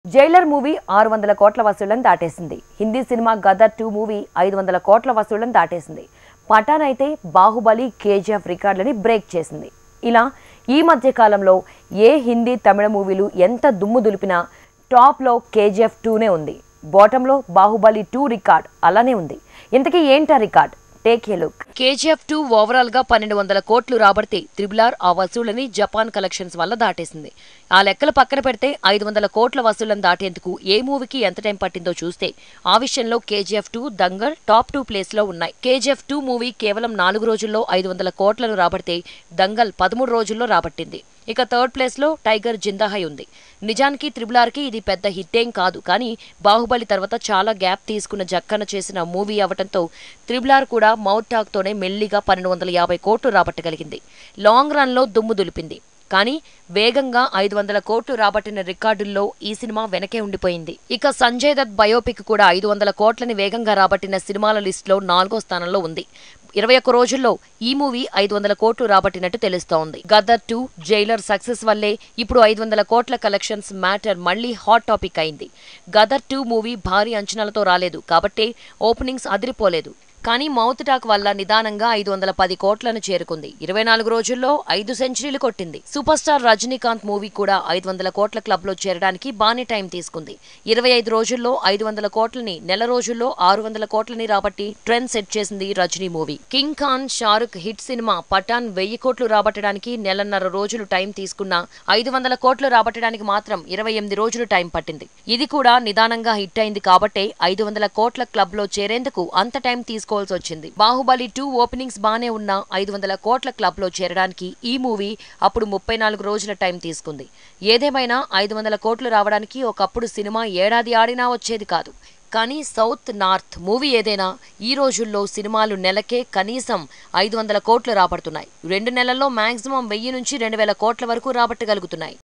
Jailer movie ఆరు వందల కోట్ల వసూళ్లను దాటేసింది హిందీ సినిమా గదర్ టూ మూవీ ఐదు వందల కోట్ల వసూళ్లను దాటేసింది పఠాన్ అయితే బాహుబలి కేజీఎఫ్ రికార్డులని బ్రేక్ చేసింది ఇలా ఈ మధ్య కాలంలో ఏ హిందీ తమిళ మూవీలు ఎంత దుమ్ము దులిపినా టాప్లో కేజీఎఫ్ టూనే ఉంది బాటంలో బాహుబలి టూ రికార్డ్ అలానే ఉంది ఇంతకీ ఏంటా record take a look KGF two overall గా పన్నెండు వందల కోట్లు రాబడితే త్రిబులార్ ఆ వసూళ్లని జపాన్ కలెక్షన్స్ వల్ల దాటేసింది ఆ లెక్కలు పక్కన పెడితే ఐదు వందల కోట్ల వసూళ్లను దాటేందుకు ఏ మూవీకి ఎంత టైం పట్టిందో చూస్తే ఆ విషయంలో KGF two Dangal top two place లో ఉన్నాయి కేజీఎఫ్ టూ మూవీ కేవలం నాలుగు రోజుల్లో ఐదు వందల కోట్లను రాబడితే దంగల్ పదమూడు రోజుల్లో రాబట్టింది ఇక థర్డ్ ప్లేస్ లో టైగర్ జిందాహై ఉంది నిజానికి త్రిబులార్ కి ఇది పెద్ద హిట్ ఏం కాదు కానీ బాహుబలి తర్వాత చాలా గ్యాప్ తీసుకున్న జక్కన చేసిన మూవీ అవటంతో త్రిబులార్ కూడా మౌత్ టాక్ తోనే మెల్లిగా పన్నెండు వందల యాభై కోట్లు రాబట్టగలిగింది లాంగ్ రన్ లో దుమ్ము దులిపింది కానీ వేగంగా ఐదు వందల కోట్లు రాబట్టిన రికార్డుల్లో ఈ సినిమా వెనకే ఉండిపోయింది ఇక సంజయ్ దత్ బయోపిక్ కూడా ఐదు వందల కోట్లని వేగంగా రాబట్టిన సినిమాల లిస్టులో నాలుగో స్థానంలో ఉంది ఇరవై ఒక్క రోజుల్లో ఈ మూవీ ఐదు వందల కోట్లు రాబట్టినట్టు తెలుస్తోంది గదర్ టూ జైలర్ సక్సెస్ వల్లే ఇప్పుడు ఐదు వందల కోట్ల కలెక్షన్స్ మ్యాటర్ మళ్లీ హాట్ టాపిక్ అయింది గదర్ టూ మూవీ భారీ అంచనాలతో రాలేదు కాబట్టే ఓపెనింగ్స్ అదిరిపోలేదు కానీ మౌత్ టాక్ వల్ల నిదానంగా ఐదు వందల పది కోట్లను చేరుకుంది ఇరవై నాలుగు రోజుల్లో ఐదు సెంచరీలు కొట్టింది సూపర్ స్టార్ రజనీకాంత్ మూవీ కూడా ఐదు వందల కోట్ల క్లబ్ లో చేరడానికి బానే టైం తీసుకుంది ఇరవై ఐదు రోజుల్లో ఐదు వందల కోట్లని నెల రోజుల్లో ఆరు వందల కోట్లని రాబట్టి ట్రెండ్ సెట్ చేసింది Rajini movie king Khan Shahrukh hit సినిమా పఠాన్ వెయ్యి కోట్లు రాబట్టడానికి నెలన్నర రోజులు టైం తీసుకున్నా ఐదు వందల కోట్లు రాబట్టడానికి మాత్రం ఇరవై ఎనిమిది రోజులు టైం పట్టింది ఇది కూడా నిదానంగా హిట్ అయింది కాబట్టే ఐదు వందల కోట్ల క్లబ్ లో చేరేందుకు అంత టైం తీసుకోవాల్సి వచ్చింది బాహుబలి టూ ఓపెనింగ్స్ బానే ఉన్న ఐదు వందల కోట్ల క్లబ్ లో చేరడానికి ఈ మూవీ అప్పుడు ముప్పై నాలుగు రోజుల టైం తీసుకుంది ఏదేమైనా ఐదు వందల కోట్లు రావడానికి ఒకప్పుడు సినిమా ఏడాది ఆడినా వచ్చేది కాదు కానీ సౌత్ నార్త్ మూవీ ఏదైనా ఈ రోజుల్లో సినిమాలు నెలకే కనీసం ఐదు వందల కోట్లు రాబడుతున్నాయి రెండు నెలల్లో మాక్సిమం వెయ్యి నుంచి రెండు వేల కోట్ల వరకు రాబట్టగలుగుతున్నాయి